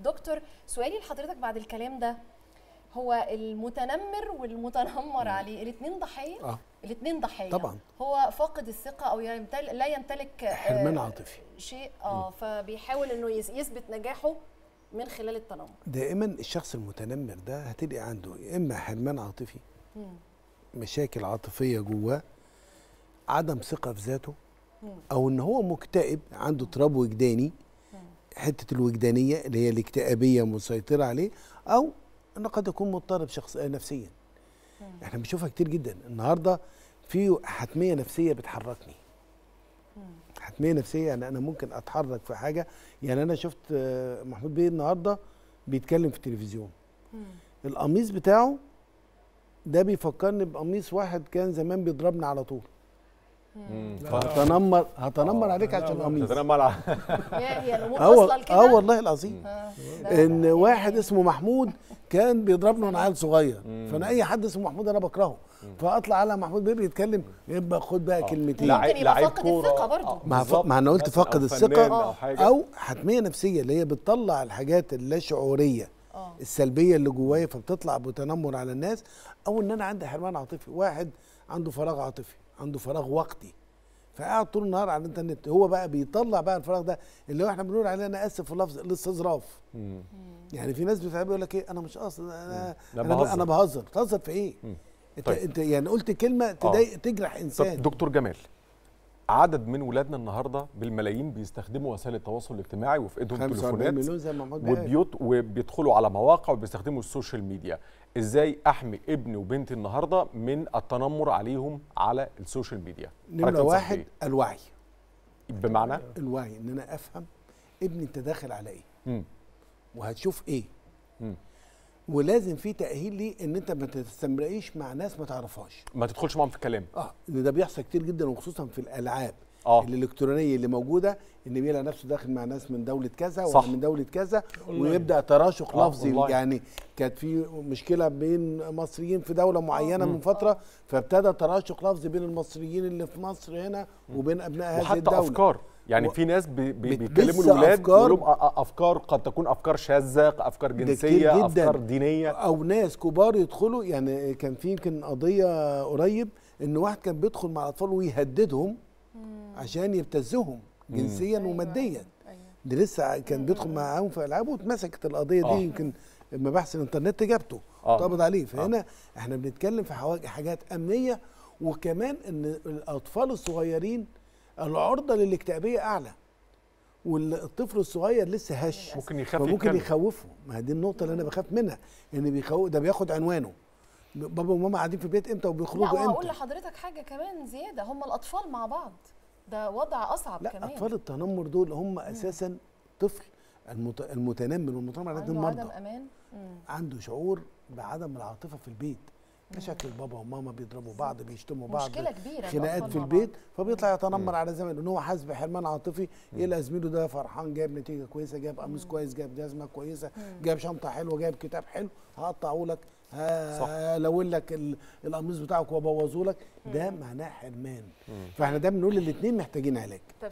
دكتور سؤالي لحضرتك بعد الكلام ده هو المتنمر والمتنمر عليه الاثنين ضحيه اه الاثنين ضحيه طبعاً. هو فاقد الثقه او يمتل... لا يمتلك آه، حرمان عاطفي. شيء اه فبيحاول انه يس- يثبت نجاحه من خلال التنمر دائما الشخص المتنمر ده هتلاقي عنده يا اما حرمان عاطفي مشاكل عاطفيه جواه عدم ثقه في ذاته او ان هو مكتئب عنده اضطراب وجداني حته الوجدانيه اللي هي الاكتئابيه مسيطره عليه او انه قد يكون مضطرب شخص نفسيا احنا بنشوفها كتير جدا النهارده في حتميه نفسيه بتحركني حتميه نفسيه يعني انا ممكن اتحرك في حاجه يعني انا شفت آه، محمود بيه النهارده بيتكلم في التلفزيون القميص بتاعه ده بيفكرني بقميص واحد كان زمان بيضربني على طول هتنمر هتنمر عليك عشان القميص تتنمر على هي هي الامور اه واصله وال- لكده اه والله العظيم آه، ده ان يعني واحد اسمه محمود كان بيضربني وانا عيل صغير فانا اي حد اسمه محمود انا بكرهه فاطلع على محمود بيه بيتكلم يبقى خد بقى كلمتين لعيب- ممكن يبقى لعيب فاقد كورة. الثقة برضه. آه، ما, ف... بالظبط. ما انا قلت مثلاً فقد أو فنان الثقه أو حاجة. او حتميه نفسيه اللي هي بتطلع الحاجات اللاشعوريه اه السلبيه اللي جوايا فبتطلع بتنمر على الناس او ان انا عندي حرمان عاطفي واحد عنده فراغ عاطفي عنده فراغ وقتي فقاعد طول النهار على الانترنت هو بقى بيطلع بقى الفراغ ده اللي هو احنا بنقول عليه انا اسف في اللفظ الاستظراف يعني في ناس بتحب يقول لك ايه انا مش قاصد انا لا انا بهزر. انا بهزر بتهزر في ايه انت طيب. انت يعني قلت كلمه تضايق تجرح انسان طب دكتور جمال عدد من ولادنا النهارده بالملايين بيستخدموا وسائل التواصل الاجتماعي وفي ايدهم 45 تليفونات مليون زي ما محمود بيه قال. وبيوت وبيدخلوا على مواقع وبيستخدموا السوشيال ميديا ازاي احمي ابني وبنتي النهارده من التنمر عليهم على السوشيال ميديا حضرتك نمره تنصح واحد بإيه؟ الوعي بمعنى الوعي ان انا افهم ابني انت داخل على ايه مم. وهتشوف ايه مم. ولازم في تاهيل ليه ان انت ما تستمرئيش مع ناس ما تعرفهاش ما تدخلش معاهم في الكلام اه ان ده بيحصل كتير جدا وخصوصا في الالعاب آه. الالكترونيه اللي موجوده ان بيلاقي نفسه داخل مع ناس من دوله كذا صح. ولا من دوله كذا ويبدا تراشق آه، لفظي أونلاين. يعني كانت في مشكله بين مصريين في دوله معينه من فتره فابتدى تراشق لفظي بين المصريين اللي في مصر هنا وبين ابناء هذه وحتى الدوله افكار يعني و- في ناس بي بي بتبث بيتكلموا الاولاد أفكار. يقول لهم أ- أ- افكار قد تكون افكار شاذه افكار ده جنسيه كتير جدا. افكار دينيه او ناس كبار يدخلوا يعني كان في يمكن قضيه قريب ان واحد كان بيدخل مع الاطفال ويهددهم عشان يبتزهم جنسيا وماديا ايوه ده لسه كان بيدخل معاهم في العاب واتمسكت القضيه دي آه. يمكن مباحث الانترنت جابته آه. قبض عليه فهنا احنا بنتكلم في حواجز حاجات امنيه وكمان ان الاطفال الصغيرين العرضه للاكتئابيه اعلى والطفل الصغير لسه هش ممكن يخاف فممكن يتكلم. يخوفه ما هي دي النقطه اللي انا بخاف منها ان بيخوف ده بياخد عنوانه بابا وماما قاعدين في البيت امتى لا وبيخرجوا وهقول امتى لحضرتك حاجه كمان زياده هم الاطفال مع بعض ده وضع اصعب لا كمان اطفال التنمر دول هم اساسا طفل المت... المتنمر والمتنمر على عنده مرضى عدم امان مم. عنده شعور بعدم العاطفه في البيت مشاكل بابا وماما بيضربوا بعض بيشتموا بعض مشكلة كبيرة خناقات الأطفال في مع البيت فبيطلع يتنمر على زمايله ان هو حاسس بحرمان عاطفي يلاقي زميله ده فرحان جايب نتيجه كويسه جايب قميص كويس جايب جزمه كويسه جايب شنطه حلوه جايب كتاب حلو هقطعه لك هلون لك ال- القميص بتاعك وابوظه لك ده معناه حرمان فاحنا ده بنقول الاثنين محتاجين علاج